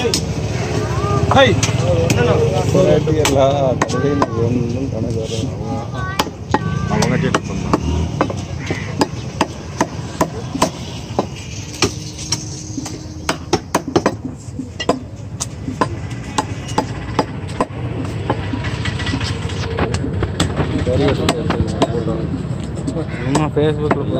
variety எல்லா கடையிலும் ஒன்றும் கணக்கு வரும் அவங்க டேட் பண்ணலாம் சும்மா ஃபேஸ்புக்கில்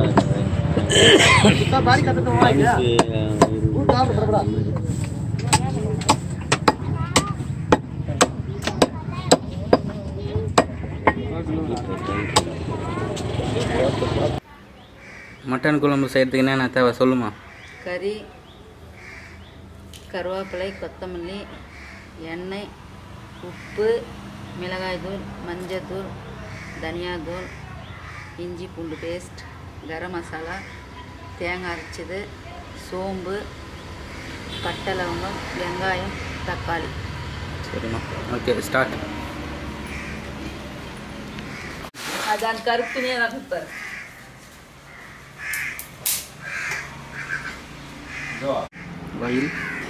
மட்டன் குழம்பு செய்கிறதுக்கு என்னென்ன தேவை சொல்லுமா கறி கருவேப்பிலை கொத்தமல்லி எண்ணெய் உப்பு மிளகாய்த்தூள் மஞ்சத்தூள் தனியாத்தூள் இஞ்சி பூண்டு பேஸ்ட் கரம் மசாலா தேங்காய் அரைச்சது சோம்பு பட்டை லவங்கம் வெங்காயம் தக்காளி சரிம்மா ஓகே ஸ்டார்ட் அதான் கருப்புனே தான் கொடுப்பாரு வயல்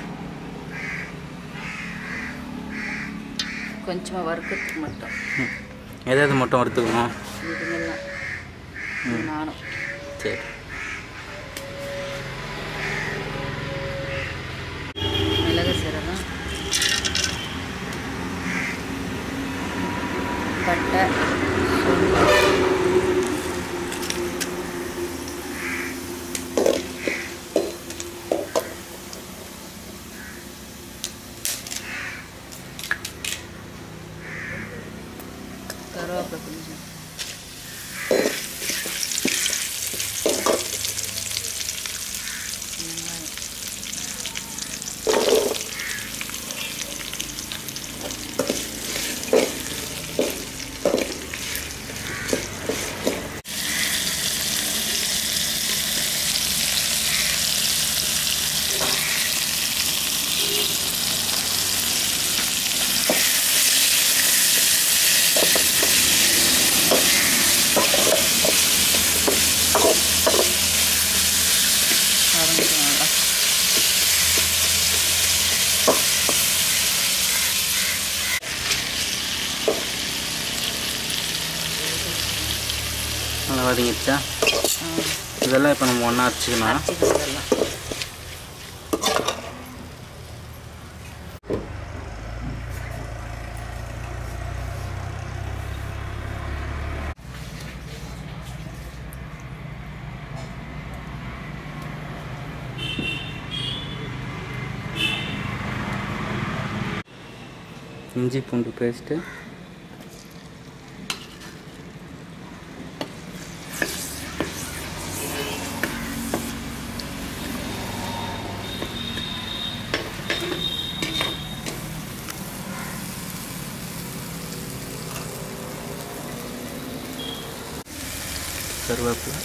கொஞ்சமாக வறுக்கிறதுக்கு மட்டும் எதை எது மட்டும் வறுத்துக்கணும் இதுங்கெல்லாம் இது நானும் சரி மிளகு சீரகம் பட்டை சோம்பு கருவேப்பிலை கொஞ்சம் வெங்காயம் ஆரம்பிக்கலாம் நல்லா நல்லா வதங்கிடுச்சா ஆ, இதெல்லாம் இப்போ நம்ம ஒன்றா அரைச்சிக்கணும் அரைச்சிக்கணும் இதெல்லாம் இஞ்சி பூண்டு பேஸ்ட்டு கருவேப்பிலை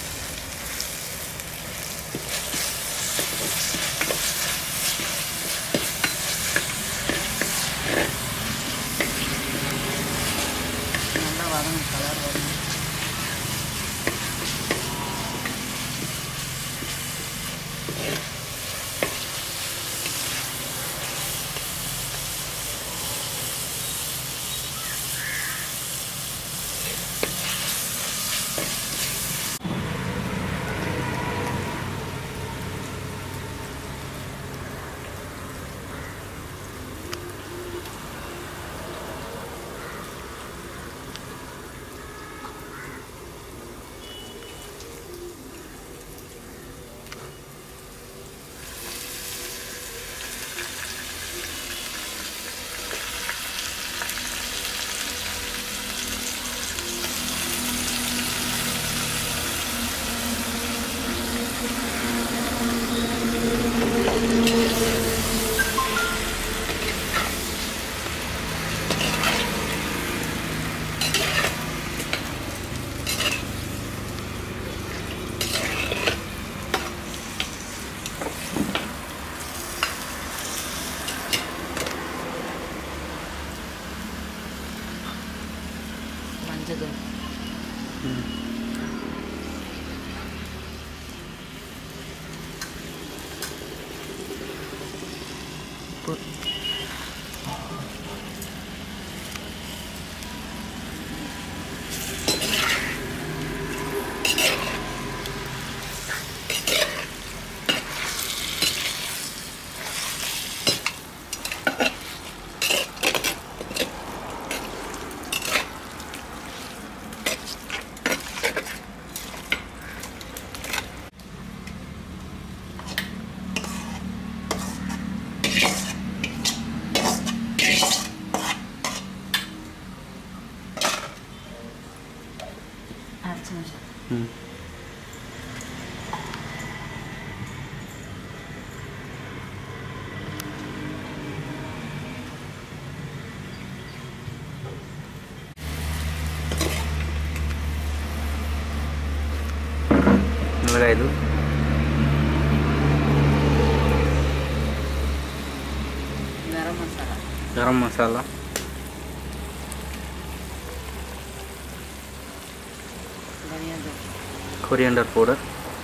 நல்லா வதங்கும் கலர் வரும் உப்பு அரைச்சி நிமிஷம் ம் மிளகாய் இது கரம் மசாலா கரம் மசாலா தனியா தூள் கொரியண்டர் பவுடர்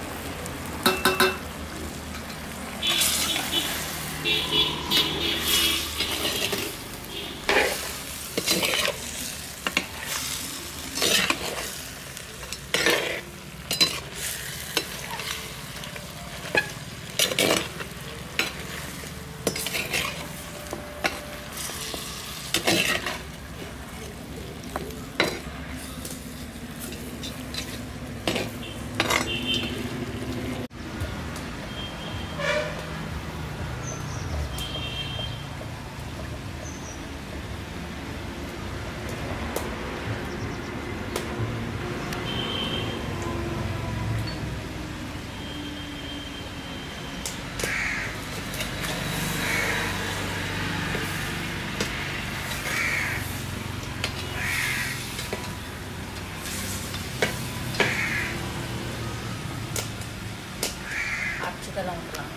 அரைச்சதெல்லாம் ஊற்றலாம்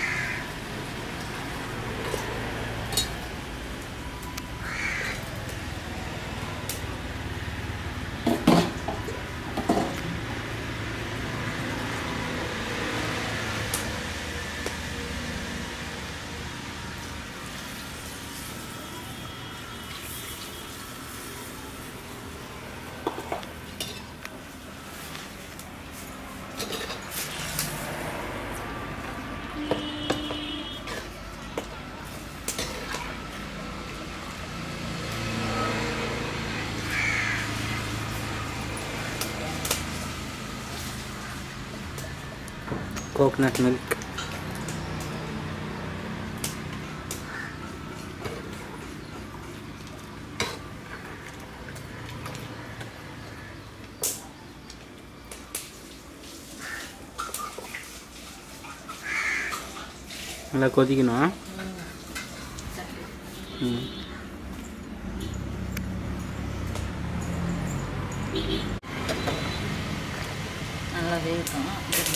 கோகனட் மில்க் நல்லா கொதிக்கணும் ம் நல்லா வேகட்டும்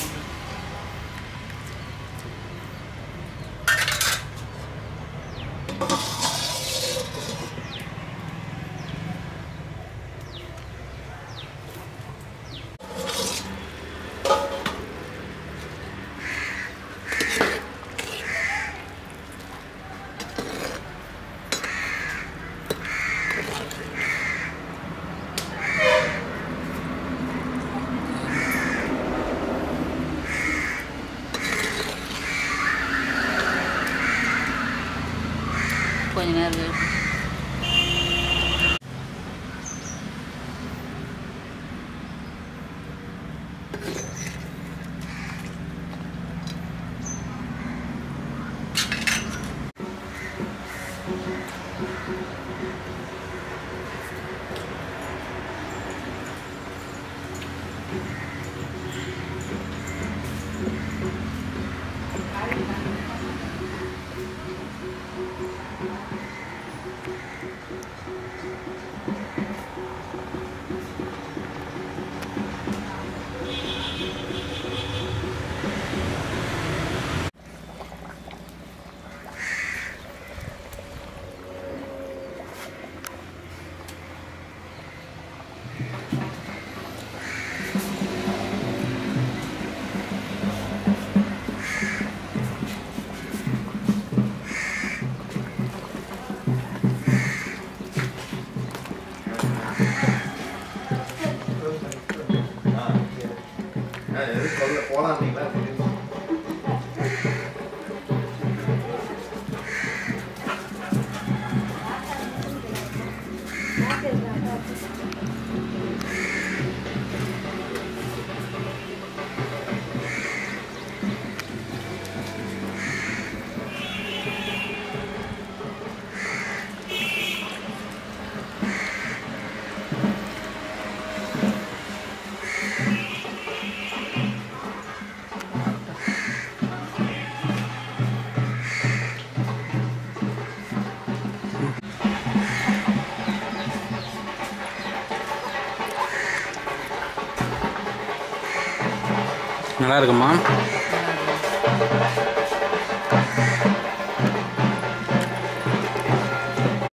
கொஞ்ச நேரம் வேகட்டும் நல்லா இருக்குமா